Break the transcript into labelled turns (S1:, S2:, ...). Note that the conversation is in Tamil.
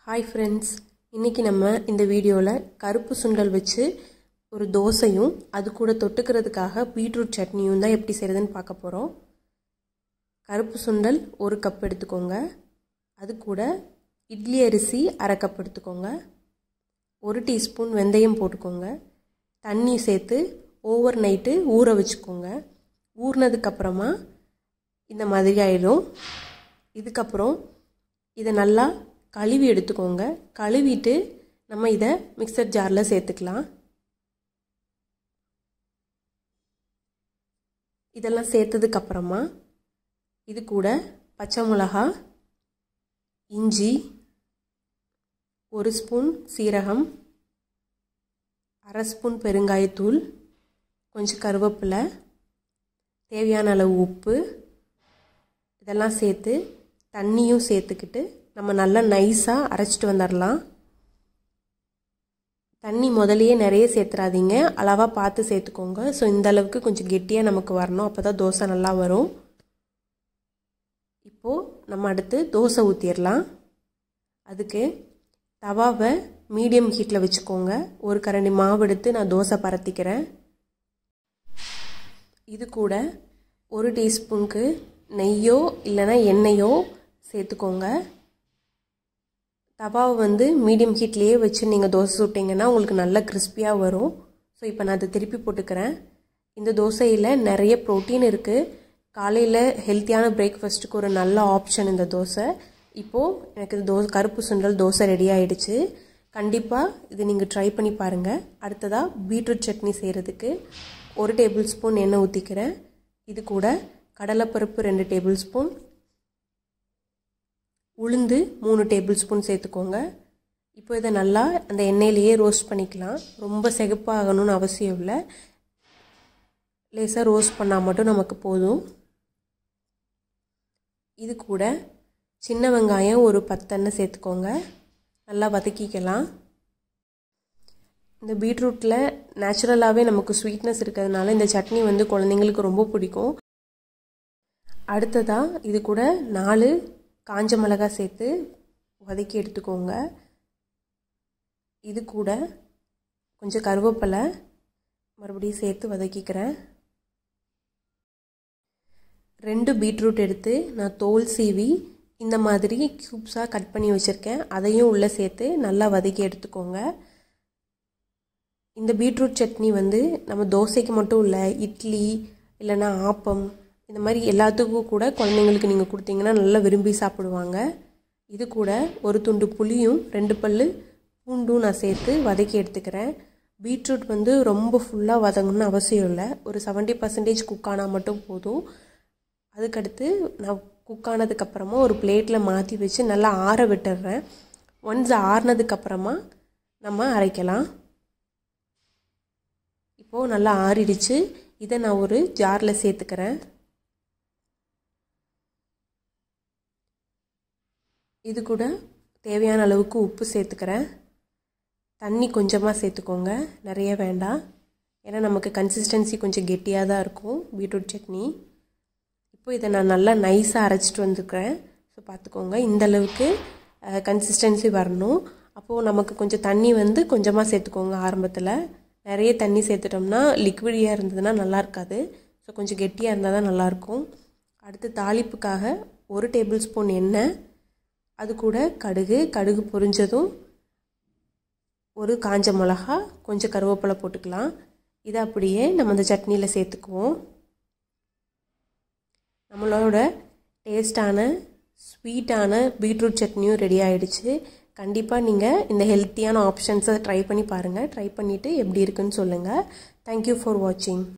S1: ஹாய் ஃப்ரெண்ட்ஸ் இன்றைக்கி நம்ம இந்த வீடியோவில் கருப்பு சுண்டல் வச்சு ஒரு தோசையும் அது கூட தொட்டுக்கிறதுக்காக பீட்ரூட் சட்னியும் தான் எப்படி செய்கிறதுன்னு பார்க்க போகிறோம் கருப்பு சுண்டல் ஒரு கப் எடுத்துக்கோங்க அது கூட இட்லி அரிசி அரை கப் எடுத்துக்கோங்க ஒரு டீஸ்பூன் வெந்தயம் போட்டுக்கோங்க தண்ணி சேர்த்து ஓவர் நைட்டு ஊற வச்சுக்கோங்க ஊறினதுக்கப்புறமா இந்த மாதிரி ஆயிடும் இதுக்கப்புறம் இதை நல்லா கழுவி எடுத்துக்கோங்க கழுவிட்டு நம்ம இதை மிக்சர் ஜாரில் சேர்த்துக்கலாம் இதெல்லாம் சேர்த்ததுக்கப்புறமா இது கூட பச்சை மிளகா இஞ்சி ஒரு ஸ்பூன் சீரகம் அரை ஸ்பூன் பெருங்காயத்தூள் கொஞ்சம் கருவேப்பிலை தேவையான அளவு உப்பு இதெல்லாம் சேர்த்து தண்ணியும் சேர்த்துக்கிட்டு நம்ம நல்லா நைஸாக அரைச்சிட்டு வந்துடலாம் தண்ணி முதலையே நிறைய சேர்த்துறாதீங்க அளவாக பார்த்து சேர்த்துக்கோங்க ஸோ இந்த அளவுக்கு கொஞ்சம் கெட்டியாக நமக்கு வரணும் அப்போ தான் தோசை நல்லா வரும் இப்போது நம்ம அடுத்து தோசை ஊற்றிடலாம் அதுக்கு தவாவை மீடியம் ஹீட்டில் வச்சுக்கோங்க ஒரு கரண்டி மாவு எடுத்து நான் தோசை பரத்திக்கிறேன் இது கூட ஒரு டீஸ்பூனுக்கு நெய்யோ இல்லைனா எண்ணெயோ சேர்த்துக்கோங்க தவாவை வந்து மீடியம் ஹீட்லேயே வச்சு நீங்கள் தோசை சுட்டிங்கன்னா உங்களுக்கு நல்லா கிறிஸ்பியாக வரும் ஸோ இப்போ நான் அதை திருப்பி போட்டுக்கிறேன் இந்த தோசையில் நிறைய ப்ரோட்டீன் இருக்குது காலையில் ஹெல்த்தியான பிரேக்ஃபாஸ்ட்டுக்கு ஒரு நல்ல ஆப்ஷன் இந்த தோசை இப்போது எனக்கு தோ கருப்பு சுண்டல் தோசை ரெடி ஆகிடுச்சு கண்டிப்பாக இது நீங்கள் ட்ரை பண்ணி பாருங்கள் அடுத்ததாக பீட்ரூட் சட்னி செய்கிறதுக்கு ஒரு டேபிள் ஸ்பூன் எண்ணெய் ஊற்றிக்கிறேன் இது கூட கடலைப்பருப்பு ரெண்டு டேபிள் ஸ்பூன் உளுந்து மூணு டேபிள் ஸ்பூன் சேர்த்துக்கோங்க இப்போ இதை நல்லா அந்த எண்ணெயிலேயே ரோஸ்ட் பண்ணிக்கலாம் ரொம்ப செகப்பாகணும்னு அவசியம் இல்லை லேசாக ரோஸ்ட் பண்ணால் மட்டும் நமக்கு போதும் இது கூட சின்ன வெங்காயம் ஒரு பத்தெண்ணெய் சேர்த்துக்கோங்க நல்லா வதக்கிக்கலாம் இந்த பீட்ரூட்டில் நேச்சுரலாகவே நமக்கு ஸ்வீட்னஸ் இருக்கிறதுனால இந்த சட்னி வந்து குழந்தைங்களுக்கு ரொம்ப பிடிக்கும் அடுத்ததாக இது கூட நாலு காஞ்ச மிளகாய் சேர்த்து வதக்கி எடுத்துக்கோங்க இது கூட கொஞ்சம் கருவேப்பிலை மறுபடியும் சேர்த்து வதக்கிக்கிறேன் ரெண்டு பீட்ரூட் எடுத்து நான் தோல் சீவி இந்த மாதிரி க்யூப்ஸாக கட் பண்ணி வச்சுருக்கேன் அதையும் உள்ளே சேர்த்து நல்லா வதக்கி எடுத்துக்கோங்க இந்த பீட்ரூட் சட்னி வந்து நம்ம தோசைக்கு மட்டும் இல்லை இட்லி இல்லைன்னா ஆப்பம் இந்த மாதிரி எல்லாத்துக்கும் கூட குழந்தைங்களுக்கு நீங்கள் கொடுத்தீங்கன்னா நல்லா விரும்பி சாப்பிடுவாங்க இது கூட ஒரு துண்டு புளியும் ரெண்டு பல் பூண்டும் நான் சேர்த்து வதக்கி எடுத்துக்கிறேன் பீட்ரூட் வந்து ரொம்ப ஃபுல்லாக வதங்கணும்னு அவசியம் இல்லை ஒரு செவன்ட்டி பர்சன்டேஜ் குக் ஆனால் மட்டும் போதும் அதுக்கடுத்து நான் குக் ஆனதுக்கப்புறமா ஒரு பிளேட்டில் மாற்றி வச்சு நல்லா ஆற விட்டுடுறேன் ஒன்ஸ் ஆறுனதுக்கப்புறமா நம்ம அரைக்கலாம் இப்போது நல்லா ஆறிடுச்சு இதை நான் ஒரு ஜாரில் சேர்த்துக்கிறேன் இது கூட தேவையான அளவுக்கு உப்பு சேர்த்துக்கிறேன் தண்ணி கொஞ்சமாக சேர்த்துக்கோங்க நிறைய வேண்டாம் ஏன்னா நமக்கு கன்சிஸ்டன்சி கொஞ்சம் கெட்டியாக தான் இருக்கும் பீட்ரூட் சட்னி இப்போ இதை நான் நல்லா நைஸாக அரைச்சிட்டு வந்துருக்கிறேன் ஸோ பார்த்துக்கோங்க இந்த அளவுக்கு கன்சிஸ்டன்சி வரணும் அப்போது நமக்கு கொஞ்சம் தண்ணி வந்து கொஞ்சமாக சேர்த்துக்கோங்க ஆரம்பத்தில் நிறைய தண்ணி சேர்த்துட்டோம்னா லிக்விடியாக இருந்ததுன்னா நல்லா இருக்காது ஸோ கொஞ்சம் கெட்டியாக இருந்தால் தான் நல்லாயிருக்கும் அடுத்து தாளிப்புக்காக ஒரு டேபிள் ஸ்பூன் எண்ணெய் அது கூட கடுகு கடுகு பொரிஞ்சதும் ஒரு காஞ்ச மிளகா கொஞ்சம் கருவேப்பிலை போட்டுக்கலாம் இதை அப்படியே நம்ம அந்த சட்னியில் சேர்த்துக்குவோம் நம்மளோட டேஸ்டான ஸ்வீட்டான பீட்ரூட் சட்னியும் ரெடி ஆகிடுச்சு கண்டிப்பாக நீங்கள் இந்த ஹெல்த்தியான ஆப்ஷன்ஸை ட்ரை பண்ணி பாருங்கள் ட்ரை பண்ணிவிட்டு எப்படி இருக்குன்னு சொல்லுங்கள் தேங்க்யூ ஃபார் வாட்சிங்